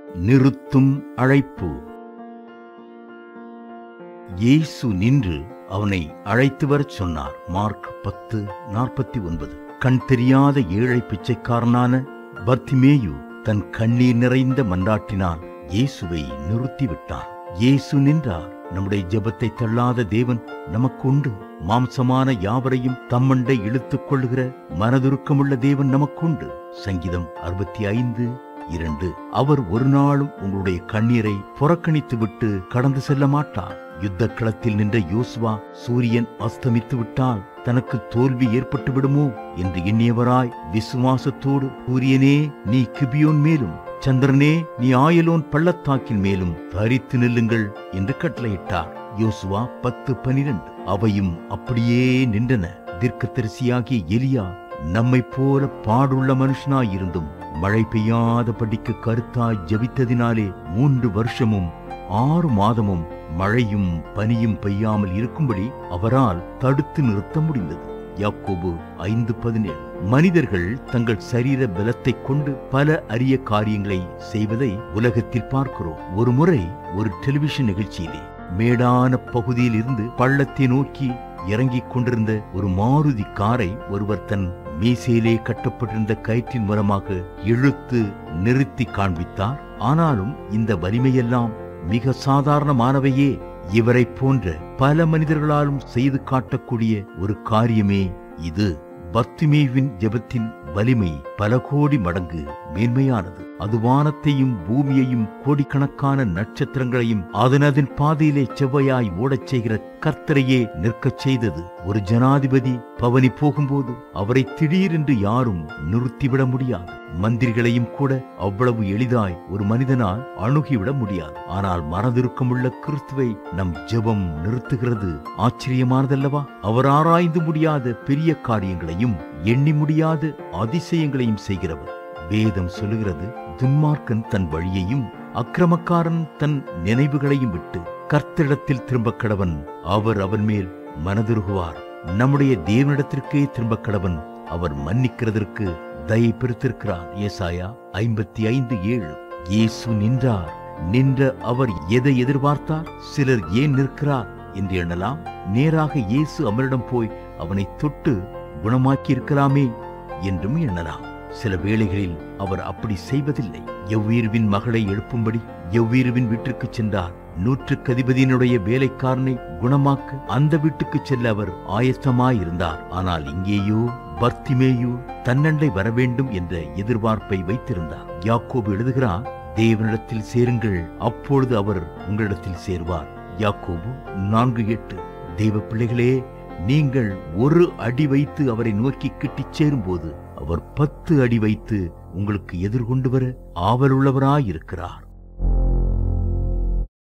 நிறுத்தும் அழைப்பு இயேசு நின்று அவனை அழைத்து வரச் சொன்னார் மார்க் பத்து நாற்பத்தி ஒன்பது கண் தெரியாத ஏழை பிச்சைக்காரனான பர்த்திமேயு தன் கண்ணீர் நிறைந்த மன்றாட்டினால் இயேசுவை நிறுத்திவிட்டான் இயேசு நின்றார் நம்முடைய ஜெபத்தை தள்ளாத தேவன் நமக்குண்டு மாம்சமான யாவரையும் தம்மண்டை இழுத்துக் கொள்ளுகிற மனதுருக்கமுள்ள தேவன் நமக்குண்டு சங்கீதம் அறுபத்தி ஐந்து இரண்டு அவர் ஒரு நாளும் உங்களுடைய கண்ணீரை புறக்கணித்து விட்டு கடந்து செல்ல மாட்டார் யுத்த களத்தில் நின்ற யோசுவா சூரியன் அஸ்தமித்து விட்டால் தனக்கு தோல்வி ஏற்பட்டு விடுமோ என்று எண்ணியவராய் விசுவாசத்தோடு சூரியனே நீ கிபியோன் மேலும் சந்திரனே நீ ஆயலோன் பள்ளத்தாக்கின் மேலும் தரித்து நில்லுங்கள் என்று கட்டளையிட்டார் யோசுவா பத்து பனிரெண்டு அவையும் அப்படியே நின்றன தீர்க்கதரிசியாகிய எலியா நம்மை போல பாடுள்ள மனுஷனாயிருந்தும் மழை பெய்யாதபடிக்கு கருத்தாய் ஜபித்ததினாலே மூன்று வருஷமும் ஆறு மாதமும் மழையும் பனியும் பெய்யாமல் இருக்கும்படி அவரால் தடுத்து நிறுத்த முடிந்தது யாக்கோபு ஐந்து பதினேழு மனிதர்கள் தங்கள் சரீர பலத்தை கொண்டு பல அரிய காரியங்களை செய்வதை உலகத்தில் பார்க்கிறோம் ஒரு முறை ஒரு டெலிவிஷன் நிகழ்ச்சியிலே மேடான பகுதியில் இருந்து பள்ளத்தை நோக்கி இறங்கிக் கொண்டிருந்த ஒரு மாருதி காரை ஒருவர் தன் மீசையிலே கட்டப்பட்டிருந்த கயிற்றின் மூலமாக இழுத்து நிறுத்தி காண்பித்தார் ஆனாலும் இந்த வலிமையெல்லாம் மிக சாதாரணமானவையே இவரை போன்ற பல மனிதர்களாலும் செய்து காட்டக்கூடிய ஒரு காரியமே இது பர்த்திமேவின் ஜெபத்தின் வலிமை பல கோடி மடங்கு மேன்மையானது அது வானத்தையும் பூமியையும் கோடிக்கணக்கான நட்சத்திரங்களையும் அதனதின் பாதையிலே செவ்வையாய் ஓடச் செய்கிற கர்த்தரையே நிற்கச் செய்தது ஒரு ஜனாதிபதி பவனி போகும்போது அவரை திடீரென்று யாரும் நிறுத்திவிட முடியாது மந்திரிகளையும் கூட அவ்வளவு எளிதாய் ஒரு மனிதனால் அணுகிவிட முடியாது ஆனால் மனதிருக்கமுள்ள கிறிஸ்துவை நம் ஜெபம் நிறுத்துகிறது ஆச்சரியமானதல்லவா அவர் ஆராய்ந்து முடியாத பெரிய காரியங்களையும் எண்ணி முடியாத அதிசயங்களையும் செய்கிறவர் வேதம் சொல்லுகிறது துன்மார்க்கன் தன் வழியையும் அக்கிரமக்காரன் தன் நினைவுகளையும் விட்டு கர்த்தரிடத்தில் திரும்ப கடவன் அவர் அவன் மேல் மனதுருகுவார் நம்முடைய தேவனிடத்திற்கே திரும்ப கடவன் அவர் மன்னிக்கிறதற்கு தயை பெருத்திருக்கிறார் ஏசாயா ஐம்பத்தி ஐந்து ஏழு இயேசு நின்றார் நின்ற அவர் எதை எதிர்பார்த்தார் சிலர் ஏன் நிற்கிறார் என்று எண்ணலாம் நேராக இயேசு அவரிடம் போய் அவனை தொட்டு குணமாக்கி இருக்கலாமே என்றும் எண்ணலாம் சில வேளைகளில் அவர் அப்படி செய்வதில்லை எவ்வீருவின் மகளை எழுப்பும்படி எவ்வீருவின் வீட்டிற்கு சென்றார் நூற்றுக்கு அதிபதியினுடைய வேலைக்காரனை குணமாக்க அந்த வீட்டுக்கு செல்ல அவர் ஆயத்தமாயிருந்தார் ஆனால் இங்கேயோ பர்த்திமேயோ தன்னண்டை வர வேண்டும் என்ற எதிர்பார்ப்பை வைத்திருந்தார் யாக்கோபு எழுதுகிறார் தேவனிடத்தில் சேருங்கள் அப்பொழுது அவர் உங்களிடத்தில் சேர்வார் யாக்கோபு நான்கு எட்டு தேவ பிள்ளைகளே நீங்கள் ஒரு அடி வைத்து அவரை நோக்கி கிட்டிச் சேரும்போது அவர் பத்து அடி வைத்து உங்களுக்கு எதிர்கொண்டு வர ஆவலுள்ளவராயிருக்கிறார்